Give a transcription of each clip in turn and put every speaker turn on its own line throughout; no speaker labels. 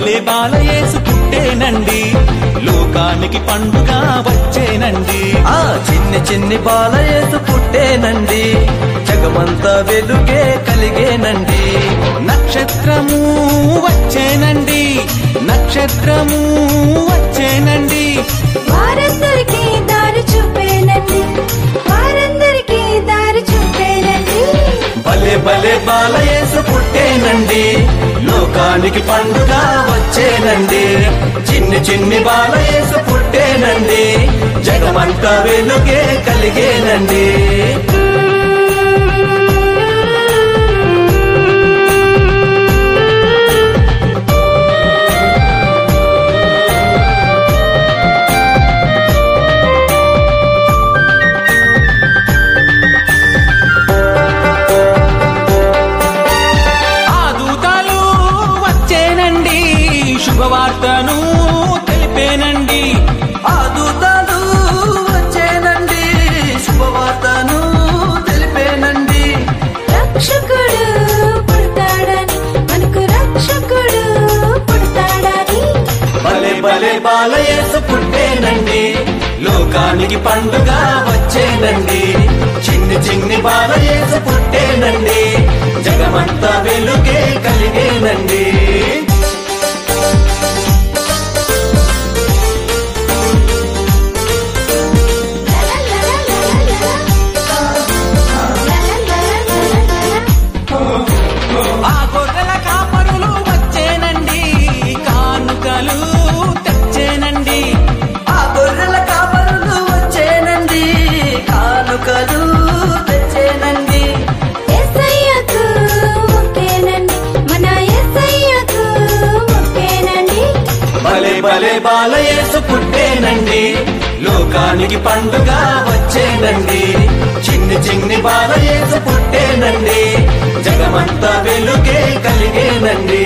భలే బాలయేసు పుట్టేనండి లోకానికి పండుగ వచ్చేనండి
ఆ చిన్ని చిన్ని బాలయేసు పుట్టేనండి జగమంతా వెలుగే కలిగేనండి
నక్షత్రము వచ్చేనండి నక్షత్రము వచ్చేనండి
వారందరికీ దారి చూపేనండి వారందరికీ దారి చూపేనండి
భలే భలే బాలయేసు పుట్టేనండి లోకానికి పండుగ వచ్చేనండి చిన్ని చిన్ని బాలయేసు పుట్టేనండి జగమంతా వెలుగే కలిగేనండి
ఆ దూతలు వచ్చేనండి శుభవార్తను తెలిపేనండి
ఆ దూతలు వచ్చేనండి శుభవార్తను తెలిపేనండి
రక్షకుడు పుడతాడని మనకు రక్షకుడు పుడతాడని
భలే భలే బాలయేసు పుట్టేనండి లోకానికి పండుగ వచ్చేనండి చిన్ని చిన్ని బాలయేసు పుట్టేనండి జగమంతా వెలుగే కలిగేనండి
ఆ గొర్రెల కాపరులు వచ్చేనండి కానుకలు తెచ్చేనండి
ఆ గొర్రెల కాపరులు వచ్చేనండి కానుకలు తెచ్చేనండి
యేసయ్యకు మొక్కేనండి మన యేసయ్యకు మొక్కేనండి
భలే భలే బాలయేసు పుట్టేనండి లోకానికి పండుగ వచ్చేనండి చిన్ని చిన్ని బాలయేసు పుట్టేనండి జగమంతా వెలుగే కలిగేనండి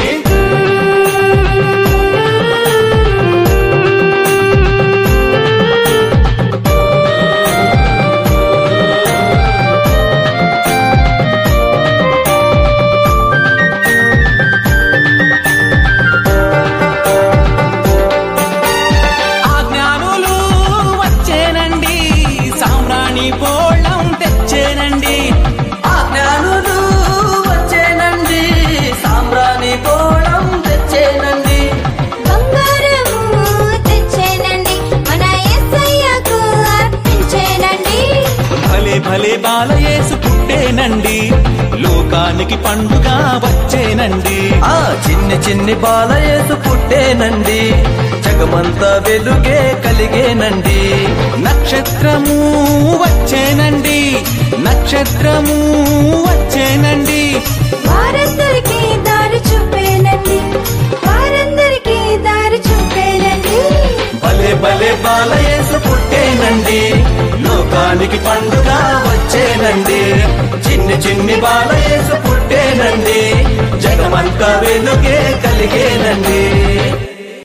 ఆ జ్ఞానులు వచ్చేనండి సామ్రాణి పోళం తెచ్చేనండి
ఆ జ్ఞానులు వచ్చేనండి సాంబ్రాణి పోవడం తెచ్చేనండి
బంగారము తెచ్చేనండి మన యేసయ్యకు అర్పించేనండి
భలే భలే బాలయేసు పుట్టేనండి లోకానికి పండుగ వచ్చేనండి
ఆ చిన్ని చిన్ని బాలయేసు పుట్టేనండి జగమంతా వెలుగే కలిగేనండి
నక్షత్రము వచ్చేనండి నక్షత్రము వచ్చేనండి
వారందరికీ దారి చూపేనండి వారందరికీ దారి చూపేనండి
భలే భలే బాలయేసు పుట్టేనండి లోకానికి పండుగ వచ్చేనండి చిన్ని చిన్ని బాలయేసు పుట్టేనండి జగమంతా వెలుగే కలిగేనండి